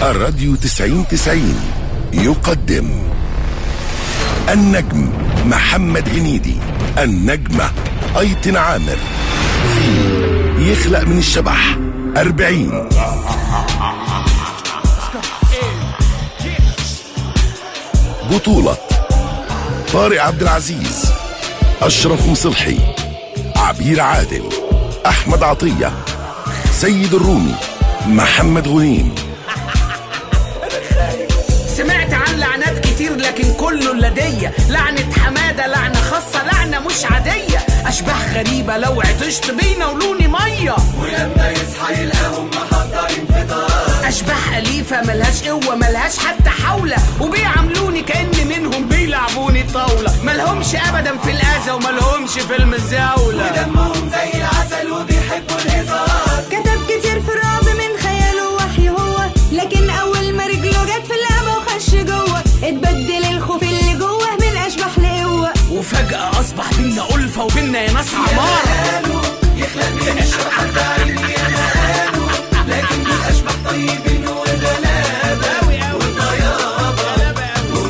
الراديو تسعين تسعين يقدم النجم محمد هنيدي النجمة أيتن عامر في يخلق من الشبح أربعين بطولة طارق عبد العزيز أشرف مصلحي عبير عادل أحمد عطية سيد الرومي محمد غنيم سمعت عن لعنات كتير لكن كله لدية لعنة حمادة لعنة خاصة لعنة مش عادية أشباح غريبة لو عطشت بيناولوني مية ولما يصحى يلقاهم محضرين فطار أشباح أليفة ملهاش قوة ملهاش حتى حولة وبيعاملوني كأن منهم بيلعبوني طاولة ملهمش أبدا في الأذى وملهمش في المزاولة دمهم زي العسل وبيحبوا الهزار كتب كتير في الرعب من خياله وحي هو لكن اول ما رجله جت في اللعبه وخش جوه اتبدل الخوف اللي جوه من اشباح لقوه وفجأة أصبح بينا ألفة وبينا يا ناس عمار قالوا يخلق من الشبح البعيد يا ما قالوا لكن دول اشباح طيبين وغلابه وطيابه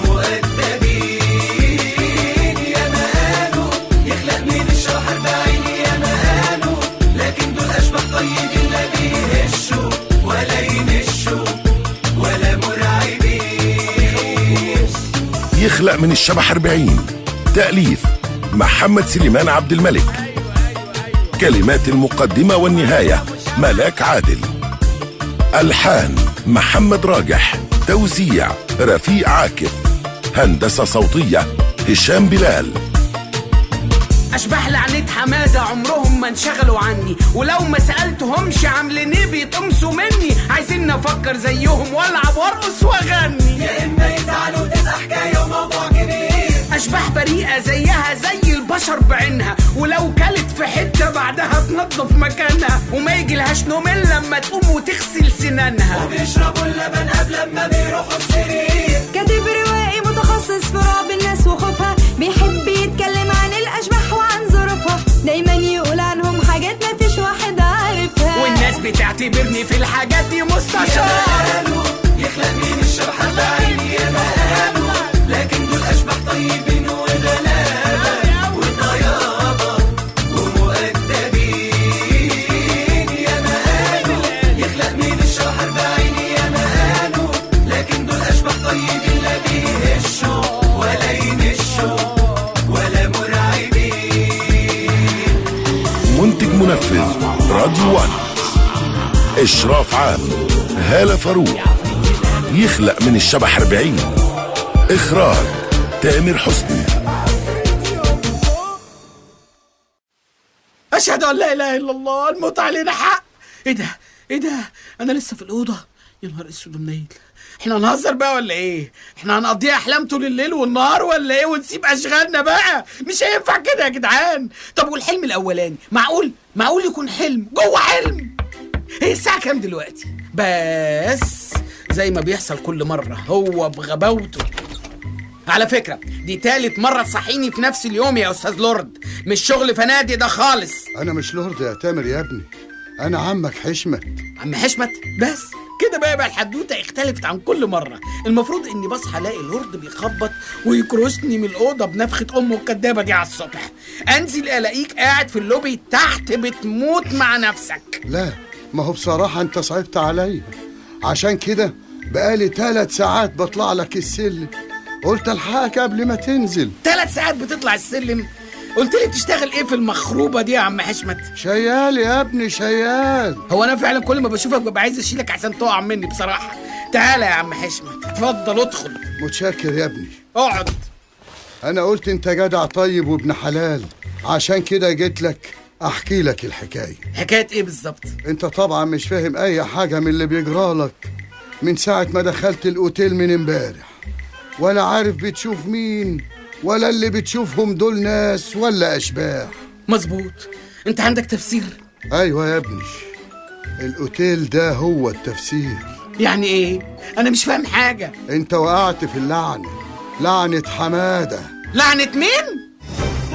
ومؤدبين يا ما قالوا يخلق من الشبح البعيد يا ما قالوا لكن دول اشباح طيبين لا بيهشوا ولا ينشوا ولا مرعبين يخلق من الشبح أربعين تأليف محمد سليمان عبد الملك كلمات المقدمة والنهاية ملاك عادل ألحان محمد راجح توزيع رفيق عاكف هندسة صوتية هشام بلال أشباح لعنة حمادة عمرهم ما انشغلوا عني ولو ما سألتهمش عاملين ايه بيتقمصوا مني عايزين افكر زيهم والعب وارقص واغني يا اما يزعلوا تبقى حكايه وموضوع كبير أشباح بريئة زيها زي البشر بعينها ولو كلت في حتة بعدها تنظف مكانها وما يجيلهاش نوم إلا لما تقوم وتغسل سنانها وبيشربوا اللبن قبل ما بيروحوا السرير كاتب روائي متخصص في رعب الناس وخوفها بيحب يتكلم عن الاشباح وعن ظروفها دايما يقول عنهم حاجات ما فيش واحد عارفها والناس بتعتبرني في الحاجات دي مستشار قالوا يخلق من الشبح البعيد يا ما قالوا لكن دول اشباح طيبين وغلابه وطيابه ومؤدبين يا ما قالوا يخلق من الشبح البعيد يا ما قالوا لكن دول اشباح طيبين لا بيهشوا ولا ينشوا ولا مرعبين منتج منفذ راديو وان إشراف عام هالة فاروق يخلق من الشبح أربعين إخراج تامر حسني أشهد أن لا إله إلا الله الموت علينا حق إيه ده إيه ده أنا لسه في الأوضة يا نهار أسود منيل احنا هنهزر بقى ولا ايه؟ احنا هنقضيها احلام طول الليل والنهار ولا ايه ونسيب اشغالنا بقى؟ مش هينفع كده يا جدعان. طب والحلم الاولاني معقول معقول يكون حلم جوه حلم؟ هي الساعة كام دلوقتي؟ بس زي ما بيحصل كل مرة هو بغباوته على فكرة دي تالت مرة تصحيني في نفس اليوم يا أستاذ لورد مش شغل فنادق ده خالص انا مش لورد يا تامر يا ابني انا عمك حشمت عم حشمت بس كده بقى بقى الحدوته اختلفت عن كل مره المفروض اني بصحى الاقي الورد بيخبط ويكرشني من الاوضه بنفخه امه الكدابه دي على الصبح انزل الاقيك قاعد في اللوبي تحت بتموت مع نفسك لا ما هو بصراحة انت صعبت عليا عشان كده بقالي ثلاث ساعات بطلع لك السلم قلت الحقك قبل ما تنزل ثلاث ساعات بتطلع السلم قلت لي بتشتغل ايه في المخروبه دي يا عم حشمت شيال يا ابني شيال هو انا فعلا كل ما بشوفك ببقى عايز اشيلك عشان تقع مني بصراحه تعالى يا عم حشمت اتفضل ادخل متشكر يا ابني اقعد انا قلت انت جدع طيب وابن حلال عشان كده جيت لك احكي لك الحكاية حكايه ايه بالظبط انت طبعا مش فاهم اي حاجة من اللي بيجرالك من ساعة ما دخلت الاوتيل من امبارح ولا عارف بتشوف مين ولا اللي بتشوفهم دول ناس ولا اشباح مظبوط انت عندك تفسير ايوه يا ابني الاوتيل ده هو التفسير يعني ايه انا مش فاهم حاجه انت وقعت في اللعنة لعنة حمادة لعنه مين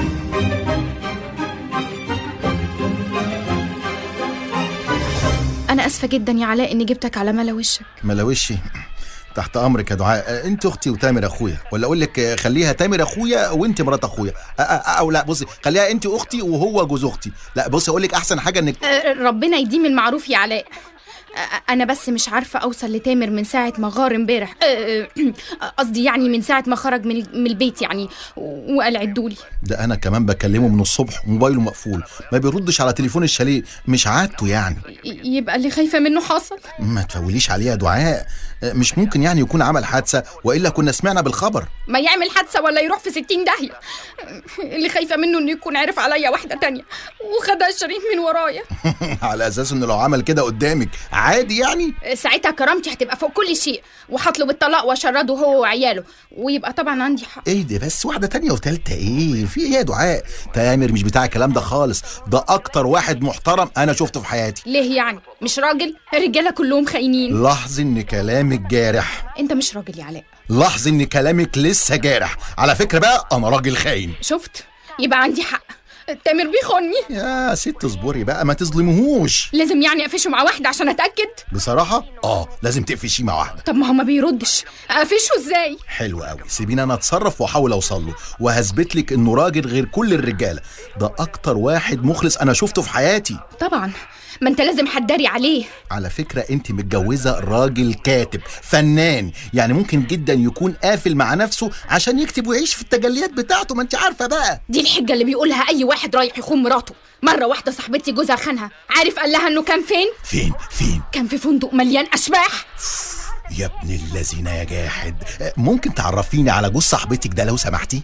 أنا انا اسفه جدا يا علاء اني جبتك على ملا وشك ملاوشي تحت امرك يا دعاء آه، انت اختي وتامر اخويا ولا اقول لك آه، خليها تامر اخويا وانت مرات اخويا آه، آه، او لا بصي خليها انت اختي وهو جوز اختي لا بصي اقول لك احسن حاجه انك أه، ربنا يديم المعروف يا علاء أه، انا بس مش عارفه اوصل لتامر من ساعه ما غار امبارح أه، أه، قصدي يعني من ساعه ما خرج من من البيت يعني و- وقال عدولي ده انا كمان بكلمه من الصبح موبايله مقفول ما بيردش على تليفون الشاليه مش عادته يعني ي- يبقى اللي خايفه منه حصل ما تفوليش عليه يا دعاء آه، مش ممكن يعني يكون عمل حادثه والا كنا سمعنا بالخبر ما يعمل حادثه ولا يروح في ستين داهيه اللي خايفه منه انه يكون عرف عليا واحده تانية وخدها شريف من ورايا على اساس انه لو عمل كده قدامك عادي يعني ساعتها كرامتي هتبقى فوق كل شيء وهطلب الطلاق واشرده هو وعياله ويبقى طبعا عندي حق ايه ده بس واحده تانية وتالتة ايه في ايه يا دعاء تامر مش بتاع الكلام ده خالص ده اكتر واحد محترم انا شفته في حياتي ليه يعني مش راجل الرجاله كلهم خاينين لاحظ ان كلامك جارح انت مش راجل يا علاء لاحظ ان كلامك لسه جارح على فكره بقى انا راجل خاين شفت يبقى عندي حق تامر بيخوني يا ست اصبري بقى ما تظلمهوش لازم يعني اقفشه مع واحده عشان اتاكد بصراحه اه لازم تقفشيه مع واحده طب ما هو ما بيردش اقفشه ازاي حلو قوي سيبيني انا اتصرف واحاول اوصل له وهثبت لك انه راجل غير كل الرجاله ده اكتر واحد مخلص انا شفته في حياتي طبعا ما انت لازم حداري عليه على فكرة انت متجوزة راجل كاتب فنان يعني ممكن جدا يكون قافل مع نفسه عشان يكتب ويعيش في التجليات بتاعته ما انت عارفة بقى دي الحجه اللي بيقولها اي واحد رايح يخون مراته مره واحده صاحبتي جوزها خانها عارف قال لها انه كان فين فين فين كان في فندق مليان اشباح يا ابن الذين يا جاحد آه، ممكن تعرفيني على جوز صاحبتك ده لو سمحتي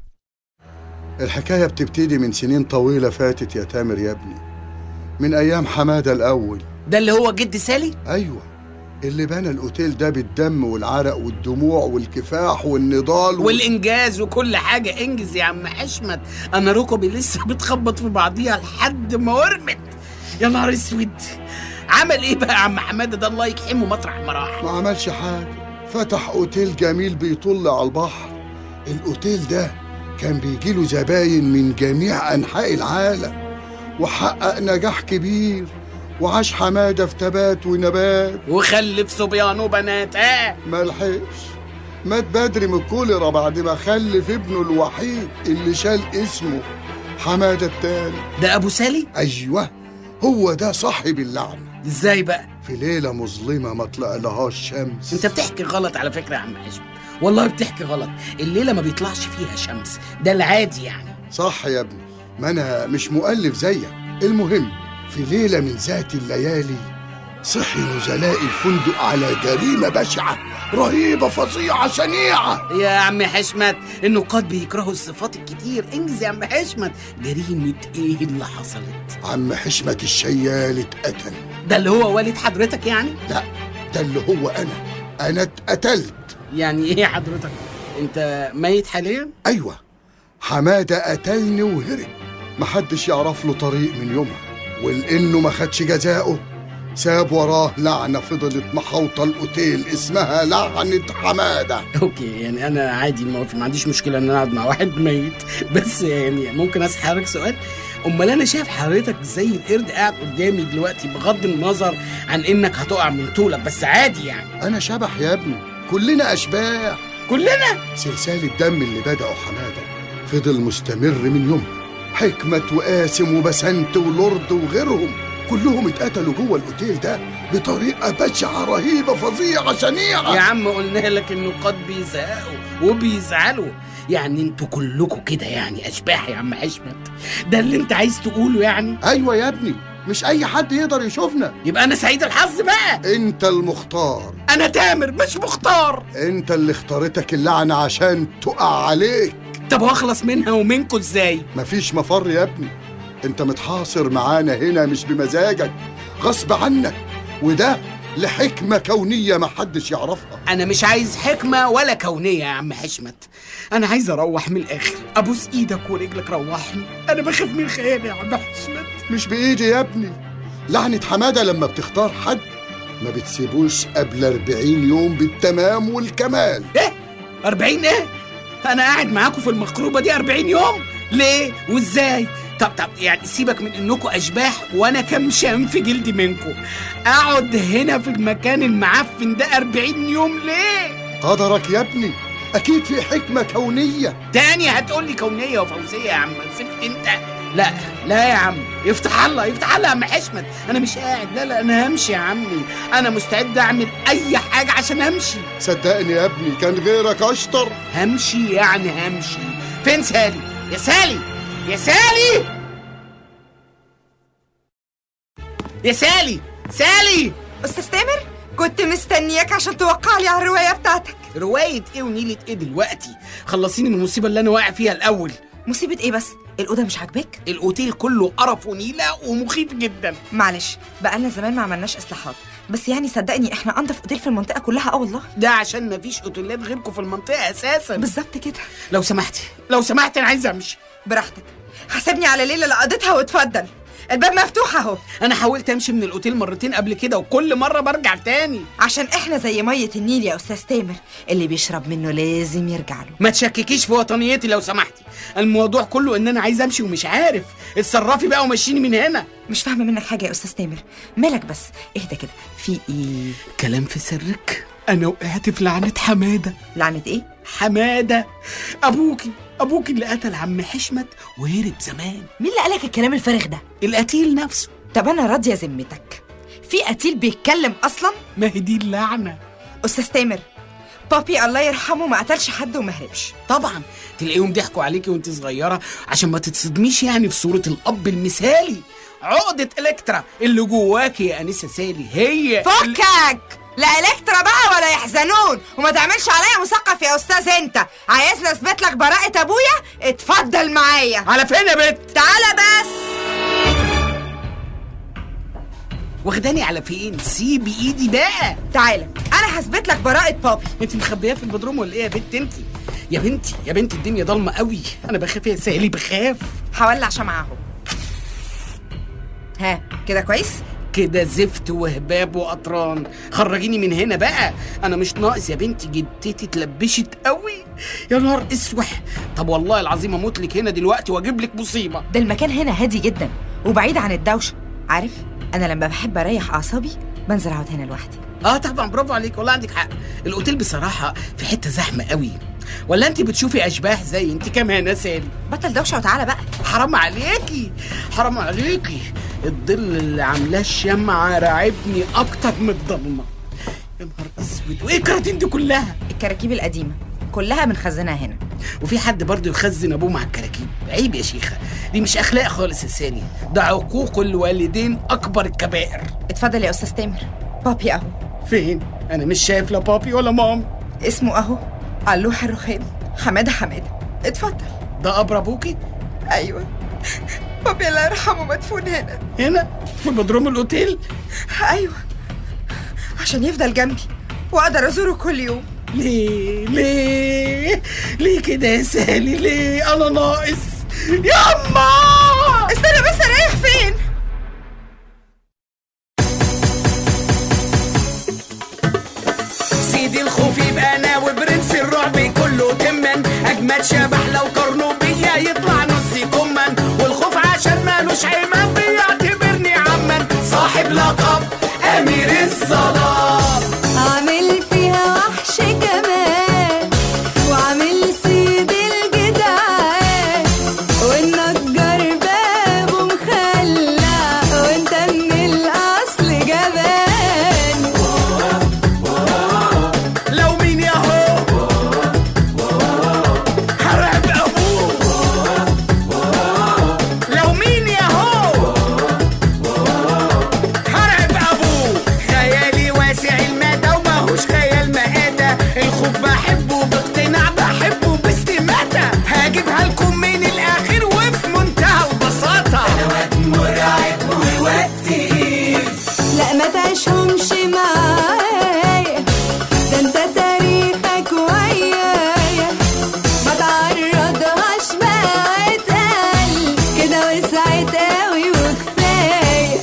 الحكاية بتبتدي من سنين طويلة فاتت يا تامر يا ابني من أيام حمادة الأول ده اللي هو جد سالي أيوة اللي بنى الأوتيل ده بالدم والعرق والدموع والكفاح والنضال وال... والانجاز وكل حاجه انجز يا عم حشمت انا ركبي لسه بتخبط في بعضيها لحد ما ورمت يا نهار اسود عمل ايه بقى يا عم حماده ده الله يكحمه مطرح ما راح ما عملش حاجة فتح أوتيل جميل بيطل على البحر الأوتيل ده كان بيجيله زباين من جميع أنحاء العالم وحقق نجاح كبير وعاش حمادة في تبات ونبات وخلف صبيان وبنات اه ملحقش مات بدري من الكوليرا بعد ما خلف ابنه الوحيد اللي شال اسمه حمادة التاني ده ابو سالي أيوه هو ده صاحب اللعنة ازاي بقى في ليلة مظلمة ما طلع لهاش شمس انت بتحكي غلط على فكره يا عم حشمت والله بتحكي غلط الليله ما بيطلعش فيها شمس ده العادي يعني صح يا ابني ما أنا مش مؤلف زيك المهم في ليلة من ذات الليالي صحي نزلاء الفندق على جريمة بشعة رهيبة فظيعة شنيعة يا عم حشمت النقاد بيكرهوا الصفات الكتير انجز يا عم حشمت جريمه ايه اللي حصلت عم حشمة الشيال اتقتل ده اللي هو والد حضرتك يعني لا ده اللي هو أنا أنا اتقتلت يعني ايه حضرتك انت ميت حاليا أيوة حمادة قتلني وهرب محدش يعرف له طريق من يومها ولأنه ما خدش جزاؤه ساب وراه لعنة فضلت محوطة الأوتيل اسمها لعنة حمادة اوكي يعني انا عادي ما ما عنديش مشكله ان انا اقعد مع واحد ميت بس يعني ممكن اسال حضرتك سؤال امال انا شايف حضرتك زي القرد قاعد قدامي دلوقتي بغض النظر عن انك هتقع من طولك بس عادي يعني أنا شبح يا ابني كلنا أشباح كلنا سلسال الدم اللي بدأه حمادة فضل مستمر من يومها حكمة وقاسم وبسنت ولورد وغيرهم كلهم اتقتلوا جوه الأوتيل ده بطريقة بشعة رهيبة فظيعة شنيعة يا عم قلنا لك النقاد بيزهقوا وبيزعلوا يعني انتوا كلكم كده يعني اشباح يا عم حشمت ده اللي انت عايز تقوله يعني أيوة يا ابني مش أي حد يقدر يشوفنا يبقى انا سعيد الحظ بقى أنت المختار انا تامر مش مختار أنت اللي اختارتك اللعنة عشان تقع عليك طب واخلص منها ومنكم ازاي مفيش مفر يا ابني انت متحاصر معانا هنا مش بمزاجك غصب عنك وده لحكمة كونية محدش يعرفها انا مش عايز حكمه ولا كونيه يا عم حشمت انا عايز اروح من الاخر ابوس ايدك ورجلك روحني انا بخاف من خيالي يا عم حشمت مش بإيدي يا ابني لعنة حمادة لما بتختار حد ما بتسيبوش قبل 40 يوم بالتمام والكمال ايه 40 ايه انا قاعد معاكم في المقروبه دي 40 يوم ليه وازاي طب طب يعني سيبك من انكم اشباح وانا كمشان في جلدي منكم اقعد هنا في المكان المعفن ده 40 يوم ليه قدرك يا ابني اكيد في حكمه كونيه تاني هتقول لي كونيه وفوزيه يا عم سيبك انت لا لا يا عم يفتح الله يفتح الله يا عم حشمت انا مش قاعد لا لا انا همشي يا عمي انا مستعد اعمل اي حاجه عشان امشي صدقني يا ابني كان غيرك اشطر همشي يعني همشي فين سالي يا سالي يا سالي يا سالي سالي استاذ تامر كنت مستنياك عشان توقع لي على الروايه بتاعتك روايه ايه ونيله ايه دلوقتي خلصيني من المصيبه اللي انا واقع فيها الاول مصيبه ايه بس الاوضه مش عاجباك الاوتيل كله قرف ونيله ومخيف جدا معلش بقالنا زمان ما عملناش اصلاحات بس يعني صدقني احنا انضف اوتيل في المنطقه كلها اه والله ده عشان مفيش اوتيلات غيركم في المنطقه اساسا بالظبط كده لو سمحتي لو سمحتي انا عايز امشي براحتك حاسبني على الليله اللي قضيتها واتفضل الباب مفتوح اهو انا حاولت امشي من الاوتيل مرتين قبل كده وكل مره برجع تاني عشان احنا زي ميه النيل يا استاذ تامر اللي بيشرب منه لازم يرجع له ما تشككيش في وطنيتي لو سمحتي الموضوع كله ان انا عايز امشي ومش عارف اتصرفي بقى ومشيني من هنا مش فاهمه منك حاجه يا استاذ تامر مالك بس اهدى كده في ايه كلام في سرك انا وقعت في لعنه حماده لعنه ايه حماده ابوكي ابوكي اللي قتل عم حشمت وهرب زمان مين اللي قالك الكلام الفارغ ده القتيل نفسه طب انا راضيه ذمتك في قتيل بيتكلم اصلا ما هي دي اللعنه استاذ تامر بابي الله يرحمه ما قتلش حد وما هربش طبعا تلاقيهم ضحكوا عليكي وانت صغيره عشان ما تتصدميش يعني في صوره الاب المثالي عقده الكترا اللي جواكي يا انسه سالي هي فكك لا الكترا بقى ولا يحزنون وما تعملش عليا مثقف يا استاذ انت عايزني اثبت لك براءه ابويا اتفضل معايا على فين يا بت تعالى بس واخداني على فين سيبي ايدي بقى تعالى انا هثبت لك براءه بابي انت مخبيه في البدروم ولا ايه يا بنت انت يا بنتي يا بنتي الدنيا ضلمه قوي انا بخاف يا سالي بخاف هولع شمعة اهو ها كده كويس كده زفت وهباب وقطران خرجيني من هنا بقى انا مش ناقص يا بنتي جدتي اتلبشت قوي يا نهار اسوح طب والله العظيم اموت لك هنا دلوقتي واجيب لك مصيبه ده المكان هنا هادي جدا وبعيد عن الدوشه عارف انا لما بحب اريح اعصابي بنزل اقعد هنا لوحدي اه طبعا برافو عليك والله عندك حق الاوتيل بصراحه في حته زحمه قوي ولا انت بتشوفي اشباح زي انت كمان يا سالي بطل دوشه وتعالى بقى حرام عليكي حرام عليكي الظل اللي عاملاه الشمعة راعبني أكتر من الضلمة يا نهار أسود وإيه الكراتين دي كلها؟ الكراكيب القديمه كلها بنخزنها هنا وفي حد برضه يخزن أبوه مع الكراكيب عيب يا شيخة دي مش أخلاق خالص يا سالي ده عقوق الوالدين أكبر الكبائر اتفضل يا استاذ تامر بابي اهو فين؟ أنا مش شايف لا بابي ولا مام اسمه اهو علوح الرخام حماده حماده اتفضل ده قبر أبوكي؟ ايوه بابي الله يرحمه مدفون هنا هنا في بدروم الأوتيل؟ ايوه عشان يفضل جنبي واقدر ازوره كل يوم ليه ليه ليه كده يا سالي ليه أنا ناقص ياما استنى بس رايح فين سيدي الخوف يبقى انا وبرنس الرعب كله تمن اجمد شبح لو قارنوا بيا يطلع نصي كمن والخوف عشان مالوش عمام بيعتبرني عما صاحب لقب امير الظلام عامل فيها وحش كمان وعامل سيد الجدعان والنجار بابه مخلع وانت من الاصل جبان لو مين ياهو هرعب ابوه لو مين ياهو هرعب ابوه خيالي واسع المدى وماهوش خيال مآتة الخوف بحبه باقتناع بحبه باستماتة هجيبها لكم من الاخر وفي منتهى البساطة انا واد مرعب وواد تقيل لا ما تعيشهمش معايا ده انت تاريخك ويايا ما تعرضهاش بقى اتقل كده وسعت قوي وكفايه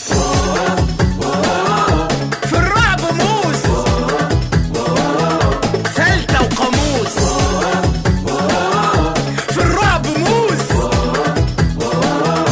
في الرعب موس فلتة وقاموس في الرعب موس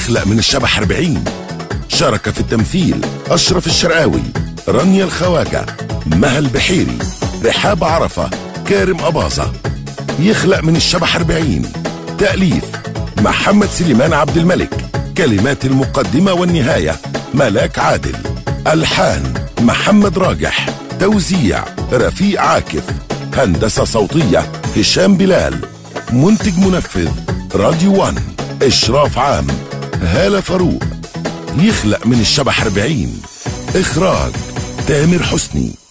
يخلق من الشبح 40 شارك في التمثيل أشرف الشرقاوي رانيا الخواجة مها البحيري رحاب عرفة كارم أباظة يخلق من الشبح 40 تأليف محمد سليمان عبد الملك كلمات المقدمة والنهاية ملاك عادل ألحان محمد راجح توزيع رفيق عاكف هندسة صوتية هشام بلال منتج منفذ راديو وان إشراف عام هالة فاروق يخلق من الشبح 40 إخراج تامر حسني